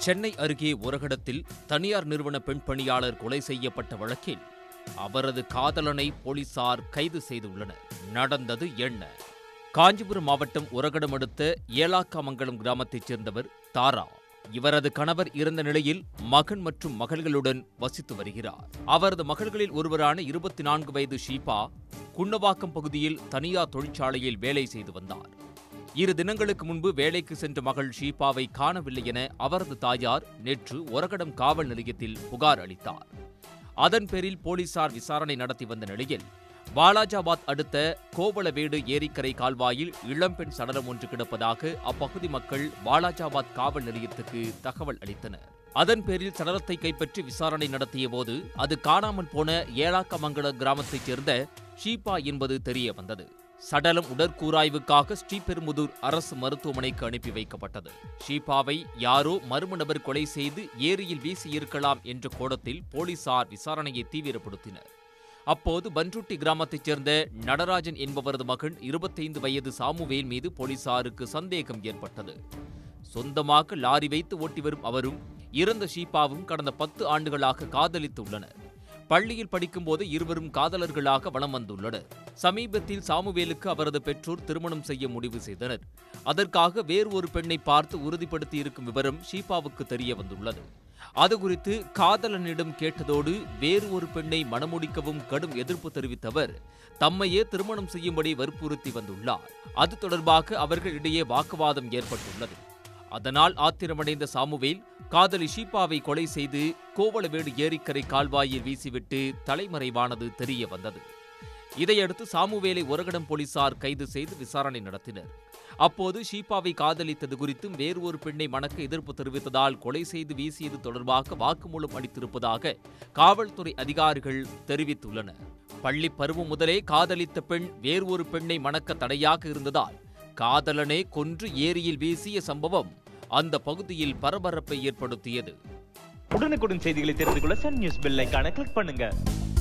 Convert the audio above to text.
சென்னை அருகே ஒரகடத்தில் தனியார் நிறுவன பெண் பணியாளர் கொலை செய்யப்பட்ட வழக்கில் அவரது காதலனை போலீசார் கைது செய்துள்ளனர் நடந்தது என்ன காஞ்சிபுரம் மாவட்டம் உரகடம் அடுத்த ஏலாக்காமங்கலம் கிராமத்தைச் சேர்ந்தவர் தாரா இவரது கணவர் இறந்த நிலையில் மகன் மற்றும் மகள்களுடன் வசித்து வருகிறார் அவரது மகள்களில் ஒருவரான இருபத்தி நான்கு வயது ஷீபா குன்னவாக்கம் பகுதியில் தனியார் தொழிற்சாலையில் வேலை செய்து வந்தார் இரு தினங்களுக்கு முன்பு வேலைக்கு சென்ற மகள் ஷீபாவை காணவில்லை என அவரது தாயார் நேற்று ஒரகடம் காவல் நிலையத்தில் புகார் அளித்தார் அதன் பேரில் போலீசார் விசாரணை நடத்தி வந்த நிலையில் வாலாஜாபாத் அடுத்த கோவளவேடு ஏரிக்கரை கால்வாயில் இளம்பெண் சடலம் ஒன்று கிடப்பதாக அப்பகுதி மக்கள் வாலாஜாபாத் காவல் நிலையத்துக்கு தகவல் அளித்தனர் அதன் பேரில் சடலத்தை கைப்பற்றி விசாரணை நடத்திய போது அது காணாமல் போன ஏலாக்கமங்கல கிராமத்தைச் சேர்ந்த ஷீபா என்பது தெரிய வந்தது சடலம் உடற்கூராய்வுக்காக ஸ்ரீபெரும்புதூர் அரசு மருத்துவமனைக்கு அனுப்பி வைக்கப்பட்டது ஷீபாவை யாரோ மர்ம நபர் கொலை செய்து ஏரியில் வீசியிருக்கலாம் என்ற கோணத்தில் போலீசார் விசாரணையை தீவிரப்படுத்தினர் அப்போது பன்ருட்டி கிராமத்தைச் சேர்ந்த நடராஜன் என்பவரது மகன் இருபத்தைந்து வயது சாமுவேல் மீது போலீசாருக்கு சந்தேகம் ஏற்பட்டது சொந்தமாக லாரி வைத்து ஓட்டி வரும் அவரும் இறந்த ஷீபாவும் கடந்த பத்து ஆண்டுகளாக காதலித்து உள்ளனர் பள்ளியில் படிக்கும்போது இருவரும் காதலர்களாக வலம் வந்துள்ளனர் சமீபத்தில் சாமுவேலுக்கு அவரது பெற்றோர் திருமணம் செய்ய முடிவு செய்தனர் அதற்காக வேறு ஒரு பெண்ணை பார்த்து உறுதிப்படுத்தி இருக்கும் விவரம் ஷீபாவுக்கு தெரிய வந்துள்ளது அது குறித்து காதலனிடம் கேட்டதோடு வேறு ஒரு பெண்ணை மணமுடிக்கவும் கடும் எதிர்ப்பு தெரிவித்தவர் தம்மையே திருமணம் செய்யும்படி வற்புறுத்தி வந்துள்ளார் அது தொடர்பாக அவர்கள் இடையே வாக்குவாதம் ஏற்பட்டுள்ளது அதனால் ஆத்திரமடைந்த சாமுவேல் காதலி ஷீபாவை கொலை செய்து கோவளவேடு ஏரிக்கரை கால்வாயில் வீசிவிட்டு தலைமறைவானது தெரிய வந்தது இதையடுத்து சாமுவேலை ஒரகடம் போலீசார் கைது செய்து விசாரணை நடத்தினர் அப்போது ஷீபாவை காதலித்தது குறித்தும் வேறு ஒரு பெண்ணை மணக்க எதிர்ப்பு தெரிவித்ததால் கொலை செய்து வீசியது தொடர்பாக வாக்குமூலம் அளித்திருப்பதாக காவல்துறை அதிகாரிகள் தெரிவித்துள்ளனர் பள்ளி பருவம் முதலே காதலித்த பெண் வேறு ஒரு பெண்ணை மணக்க தடையாக இருந்ததால் காதலனே கொன்று ஏரியில் வீசிய சம்பவம் அந்த பகுதியில் பரபரப்பை ஏற்படுத்தியது உடனுக்குடன் செய்திகளை தெரிந்து கொள்ள சன் நியூஸ் பெல் ஐகானை கிளிக் பண்ணுங்க